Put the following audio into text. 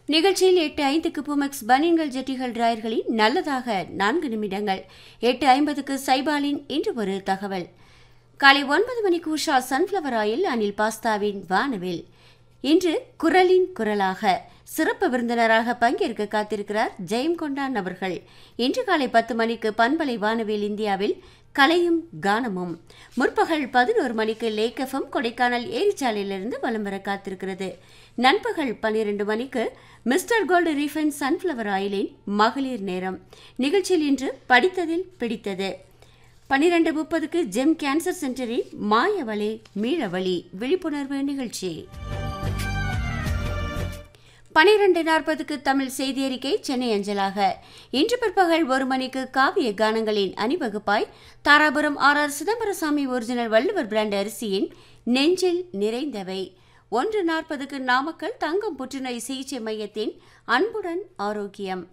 நிகழ்ச்சியில் எட்டு ஐந்துக்கு புமெக்ஸ் பனியன்கள் ஜெட்டிகள் டிராயர்களின் நல்லதாக நான்கு நிமிடங்கள் எட்டு ஐம்பதுக்கு சைபாலின் இன்று ஒரு தகவல் காலை ஒன்பது மணிக்கு உஷா சன்ஃப்ளவர் ஆயில் அனில் பாஸ்தாவின் வானவில் இன்று குரலின் குரலாக சிறப்பு விருந்தினராக பங்கேற்க காத்திருக்கிறார் ஜெயம் கொண்டான் அவர்கள் இன்று காலை பத்து மணிக்கு பண்பலை வானவில் இந்தியாவில் கலையும் கானமும் முற்பகல் பதினோரு மணிக்கு லேக் எஃப்எம் கொடைக்கானல் ஏரிச்சாலையிலிருந்து வலம் வர காத்திருக்கிறது நண்பகல் பன்னிரண்டு மணிக்கு மிஸ்டர் கோல்டு ரீஃபைன் சன்ஃப்ளவர் ஆயிலின் மகளிர் நேரம் நிகழ்ச்சியில் இன்று படித்ததில் பிடித்தது பன்னிரண்டு முப்பதுக்கு ஜெம் கேன்சர் சென்டரின் மாயவழி மீளவழி விழிப்புணர்வு நிகழ்ச்சி பனிரெண்டு நாற்பதுக்கு தமிழ் செய்தி அறிக்கை சென்னை அஞ்சலாக இன்று பிற்பகல் ஒரு மணிக்கு காவிய கானங்களின் அணிவகுப்பாய் Dharapuram R R Chidambarasamy original Valluvar brand அரிசியின் நெஞ்சில் நிறைந்தவை ஒன்று நாற்பதுக்கு நாமக்கல் தங்கம் புற்றுநோய் சிகிச்சை மையத்தின் அன்புடன் ஆரோக்கியம்